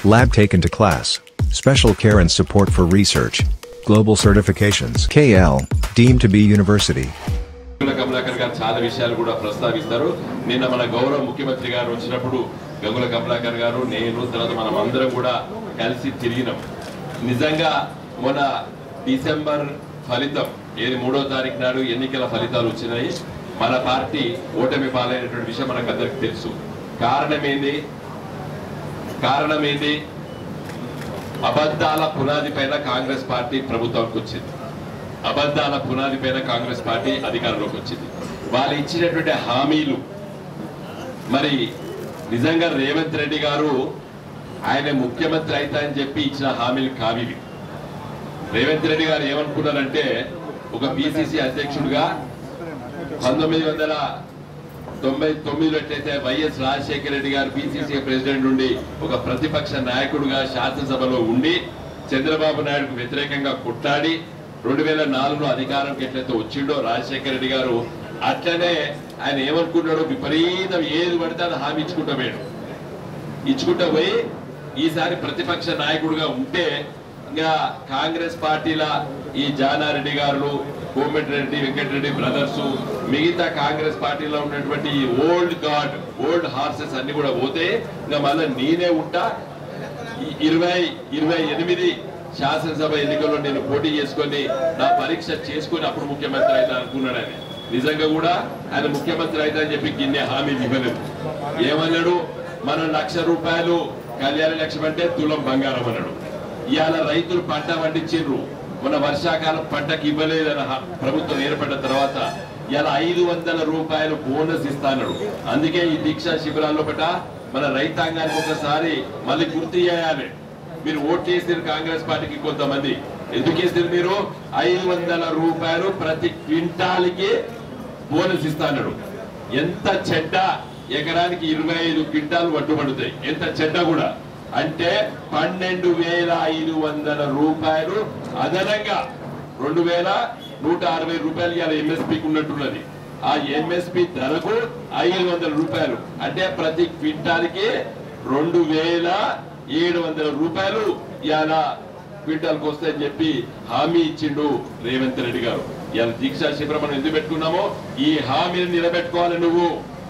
Lab taken to class. Special care and support for research. Global certifications. KL, deemed to be university. Gangula Kamalakar గారు చాలా విషయాలు కూడా ప్రస్తావిస్తారు నిన్న మన గౌరవ ముఖ్యమంత్రి గారు వచ్చినప్పుడు గంగుల కమలాకర్ గారు నేను తర్వాత మనం అందరం కూడా కలిసి తిరిగినాం నిజంగా మొన్న డిసెంబర్ ఫలితం ఏది మూడో తారీఖు నాడు ఎన్నికల ఫలితాలు వచ్చినాయి మన పార్టీ ఓటమి పాలైనటువంటి విషయం మనకు అందరికి తెలుసు కారణం ఏంది కారణం ఏంది అబద్ధాల పునాది పైన కాంగ్రెస్ పార్టీ ప్రభుత్వానికి వచ్చింది అబద్ధాల పునాది పైన కాంగ్రెస్ పార్టీ అధికారంలోకి వచ్చింది వాళ్ళు ఇచ్చినటువంటి హామీలు మరి నిజంగా రేవంత్ రెడ్డి గారు ఆయన ముఖ్యమంత్రి అయితే అని చెప్పి ఇచ్చిన హామీలు కావివి రేవంత్ రెడ్డి గారు ఏమనుకున్నారంటే ఒక పిసిసి అధ్యక్షుడిగా పంతొమ్మిది వందల తొంభై తొమ్మిదిలో ఎట్లయితే వైఎస్ రాజశేఖర రెడ్డి గారు పిసిసి ప్రెసిడెంట్ నుండి ఒక ప్రతిపక్ష నాయకుడుగా శాసనసభలో ఉండి చంద్రబాబు నాయుడుకు వ్యతిరేకంగా కొట్లాడి రెండు వేల నాలుగులో అధికారంకి ఎట్లయితే వచ్చిండో రాజశేఖర రెడ్డి గారు అట్లనే ఆయన ఏమనుకున్నాడో విపరీతం ఏది పడితే అది హామీ ఇచ్చుకుంటూ పోయాడు ఇచ్చుకుంటూ పోయి ఈసారి ప్రతిపక్ష నాయకుడిగా ఉంటే ఇంకా కాంగ్రెస్ పార్టీల ఈ జానారెడ్డి గారు కోమటిరెడ్డి వెంకటరెడ్డి బ్రదర్స్ మిగతా కాంగ్రెస్ పార్టీలో ఉన్నటువంటి ఓల్డ్ గార్డ్ ఓల్డ్ హార్సెస్ అన్ని కూడా పోతే ఇంకా మళ్ళీ నేనే ఉంటా ఈ ఇరవై ఇరవై ఎనిమిది శాసనసభ ఎన్నికల్లో నేను పోటీ చేసుకొని నా పరీక్ష చేసుకొని అప్పుడు ముఖ్యమంత్రి అయితే అనుకున్నాడు ఆయన నిజంగా కూడా ఆయన ముఖ్యమంత్రి అయితే అని చెప్పి గిన్నె హామీ ఇవ్వలేదు ఏమన్నాడు మనం లక్ష రూపాయలు కళ్యాణ లక్ష్యం అంటే తులం బంగారం అన్నాడు ఇవాళ రైతులు పంట పండించారు మన వర్షాకాలం పంటకి ఇవ్వలేదని హ- ప్రభుత్వం ఏర్పడిన తర్వాత ఇలా ఐదు వందల రూపాయలు బోనస్ ఇస్తాడు అందుకే ఈ దీక్షా శిబిరాల్లో పట మన రైతాంగానికి ఒకసారి మళ్ళీ గుర్తు చేయాలి మీరు ఓట్ చేసిన కాంగ్రెస్ పార్టీకి కొంతమంది ఎందుకు వేసారు మీరు ఐదు వందల రూపాయలు ప్రతి క్వింటాల్కి బోనస్ ఇస్తాడు ఎంత చెడ్డ ఎకరానికి ఇరవై ఐదు క్వింటాలు పట్టుబడుతాయి ఎంత చెడ్డ కూడా అంటే పన్నెండు వేల ఐదు వందల రూపాయలు అదనంగా రెండు వేల నూట అరవై రూపాయలు ఇవాళ ఎంఎస్పికి ఉన్నట్టున్నది ఆ ఎంఎస్పి ధరకు ఐదు వందల రూపాయలు అంటే ప్రతి క్వింటాల్కి రెండు వేల ఏడు వందల రూపాయలు ఇవాళ క్వింటాల్కి వస్తాయని చెప్పి హామీ ఇచ్చిండు రేవంత్ రెడ్డి గారు ఇవాళ దీక్షా శిబిరం మనం ఎందుకు పెట్టుకున్నామో ఈ హామీని నిలబెట్టుకోవాలి నువ్వు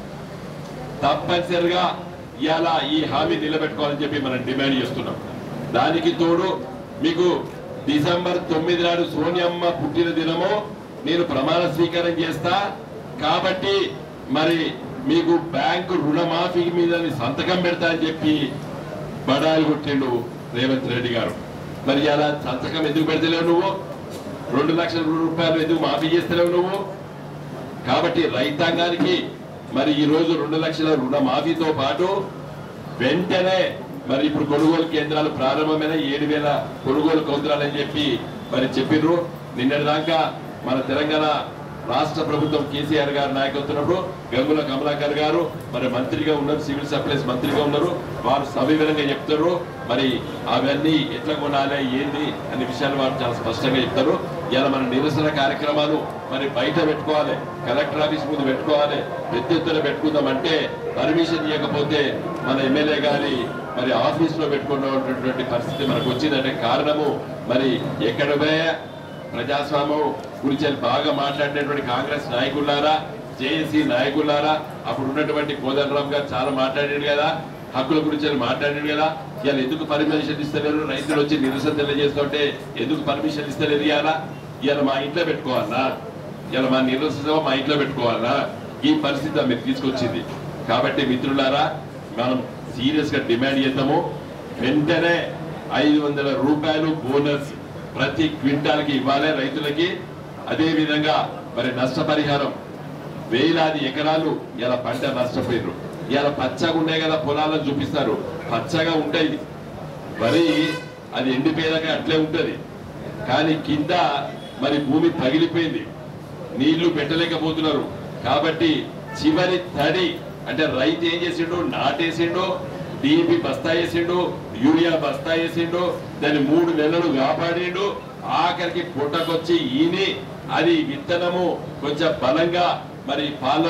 తప్పనిసరిగా ఇవాళ ఈ హామీ నిలబెట్టుకోవాలని చెప్పి మనం డిమాండ్ చేస్తున్నాం దానికి తోడు మీకు డిసెంబర్ తొమ్మిది నాడు సోనియమ్మ పుట్టిన దినము నేను ప్రమాణ స్వీకారం చేస్తా కాబట్టి మరి మీకు బ్యాంకు రుణమాఫీ మీద సంతకం పెడతా అని చెప్పి బడాయిలు కొట్టిండు రేవంత్ రెడ్డి గారు మరి అలా సంతకం ఎందుకు పెడతలేవు నువ్వు రెండు లక్షల రూపాయలు ఎందుకు మాఫీ చేస్తలేవు నువ్వు కాబట్టి రైతాంగానికి మరి ఈ రోజు రెండు లక్షల రుణమాఫీతో పాటు వెంటనే మరి ఇప్పుడు కొనుగోలు కేంద్రాలు ప్రారంభమైన ఏడు వేల కొనుగోలు కేంద్రాలని చెప్పి మరి చెప్పిర్రు నిన్నటి దాకా మన తెలంగాణ రాష్ట్ర ప్రభుత్వం కేసీఆర్ గారి నాయకత్వంలో గంగుల కమలాకర్ గారు మరి మంత్రిగా ఉన్నారు సివిల్ సప్లైస్ మంత్రిగా ఉన్నారు వారు సవివరంగా చెప్తారు మరి అవన్నీ ఎట్లా కొనాలి ఏంది అనే విషయాలు వారు చాలా స్పష్టంగా చెప్తారు ఇలా మన నిరసన కార్యక్రమాలు మరి బయట పెట్టుకోవాలి కలెక్టర్ ఆఫీస్ ముందు పెట్టుకోవాలి పెద్ద ఎత్తున పెట్టుకుందాం అంటే పర్మిషన్ ఇవ్వకపోతే మన ఎమ్మెల్యే గారి మరి ఆఫీస్ లో పెట్టుకున్నటువంటి పరిస్థితి మనకు వచ్చిందంటే కారణము మరి ఎక్కడ పోయే ప్రజాస్వామ్యం గురించి బాగా మాట్లాడినటువంటి కాంగ్రెస్ నాయకులారా జేఏసీ నాయకులారా అప్పుడు ఉన్నటువంటి కోదండరామ్ గారు చాలా మాట్లాడాడు కదా హక్కుల గురించి అని మాట్లాడాడు కదా ఇవాళ ఎందుకు పర్మిషన్ ఇస్తలేరు రైతులు వచ్చి నిరసన తెలియజేస్తుంటే ఎందుకు పర్మిషన్ ఇస్తలేదు ఇవాళ ఇవాళ మా ఇంట్లో పెట్టుకోవాలా ఇవాళ మా నిరసన మా ఇంట్లో పెట్టుకోవాలా ఈ పరిస్థితి మీరు తీసుకొచ్చింది కాబట్టి మిత్రులారా మనం సీరియస్ గా డిమాండ్ చేద్దాము వెంటనే ఐదు వందల రూపాయలు బోనస్ ప్రతి క్వింటాల్కి ఇవ్వాలి రైతులకి అదే విధంగా మరి నష్టపరిహారం వేలాది ఎకరాలు ఇలా పంట నష్టపోయారు ఇలా పచ్చగా ఉన్నాయి కదా పొలాలను చూపిస్తారు పచ్చగా ఉంటాయి వరి అది ఎండిపోయేదాకా అట్లే ఉంటది కానీ కింద మరి భూమి పగిలిపోయింది నీళ్లు పెట్టలేకపోతున్నారు కాబట్టి చివరి తడి అంటే రైతు ఏం చేసిండు నాటేసిండు డిఏపి బస్తా వేసిండు యూరియా బస్తా వేసిండు దాన్ని మూడు నెలలు కాపాడిండు ఆఖరికి పుట్టకొచ్చి ఈని అది విత్తనము కొంచెం బలంగా మరి పాల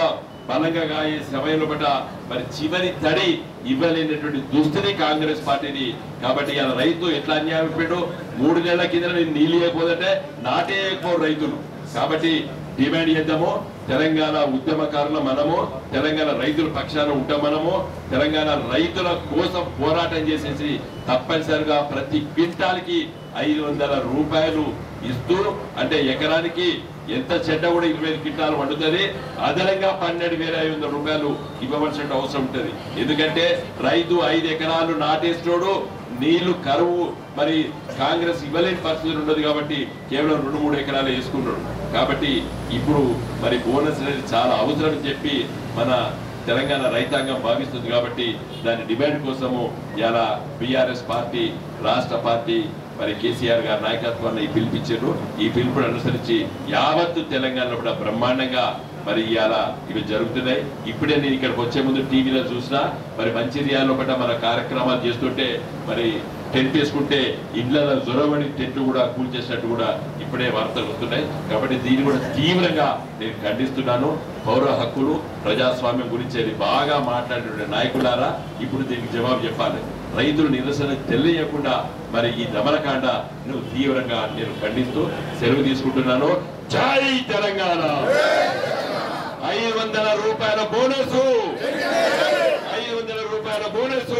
బలంగా గాయే సమయంలో పట్ల మరి చివరి తడి ఇవ్వలేనటువంటి దుస్థితి కాంగ్రెస్ పార్టీని కాబట్టి ఇలా రైతు ఎట్లా అన్యాయం పెట్టు మూడు నెలల కింద నేను నీళ్ళు ఇవ్వకపోతే నాటేయకపోరు రైతులు కాబట్టి డిమాండ్ చేద్దాము తెలంగాణ ఉద్యమకారుల మనము తెలంగాణ రైతుల పక్షాన ఉంటాం మనము తెలంగాణ రైతుల కోసం పోరాటం చేసేసి తప్పనిసరిగా ప్రతి క్వింటాల్కి ఐదు వందల రూపాయలు ఇస్తూ అంటే ఎకరానికి ఎంత చెడ్డ కూడా ఇరవై ఐదు క్వింటాలు వండుతుంది అదనంగా పన్నెండు వేల ఐదు వందల రూపాయలు ఇవ్వవలసిన అవసరం ఉంటుంది ఎందుకంటే రైతు ఐదు ఎకరాలు నాటేసినోడు నీళ్లు కరువు మరి కాంగ్రెస్ ఇవ్వలేని పరిస్థితులు ఉండదు కాబట్టి కేవలం రెండు మూడు ఎకరాలు వేసుకున్నాడు కాబట్టి ఇప్పుడు మరి బోనస్ అనేది చాలా అవసరం అని చెప్పి మన తెలంగాణ రైతాంగం భావిస్తుంది కాబట్టి దాని డిమాండ్ కోసము ఇలా బీఆర్ఎస్ పార్టీ రాష్ట్ర పార్టీ మరి కేసీఆర్ గారి నాయకత్వాన్ని ఈ పిలిపించారు ఈ పిలుపుని అనుసరించి యావత్తు తెలంగాణలో కూడా బ్రహ్మాండంగా మరి ఇవాళ ఇవి జరుగుతున్నాయి ఇప్పుడే నేను ఇక్కడికి వచ్చే ముందు టీవీలో చూసినా మరి మంచిర్యాలలో పట్ల మన కార్యక్రమాలు చేస్తుంటే మరి టెంట్ వేసుకుంటే ఇళ్లలో జ్వరబడి టెంట్ కూడా కూల్చేసినట్టు కూడా ఇప్పుడే వార్తలు వస్తున్నాయి కాబట్టి దీన్ని కూడా తీవ్రంగా నేను ఖండిస్తున్నాను పౌర హక్కులు ప్రజాస్వామ్యం గురించి అది బాగా మాట్లాడిన నాయకులారా ఇప్పుడు దీనికి జవాబు చెప్పాలి రైతులు నిరసన తెలియకుండా మరి ఈ దమనకాండ నువ్వు తీవ్రంగా నేను ఖండిస్తూ సెలవు తీసుకుంటున్నాను జై తెలంగాణ ఐదు వందల రూపాయల బోనస్ ఐదు వందల రూపాయల బోనస్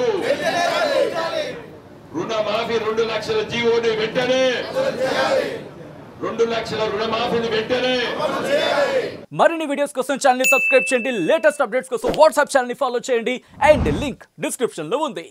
రుణమాఫీ రెండు లక్షల జీవోని వెంటనే రెండు లక్షల రుణమాఫీని వెంటనే మరిన్ని వీడియోస్ కోసం ఛానల్ సబ్స్క్రైబ్ చేయండి లేటెస్ట్ అప్డేట్స్ కోసం వాట్సాప్ ఛానల్ ఫాలో చేయండి అండ్ లింక్ డిస్క్రిప్షన్ లో ఉంది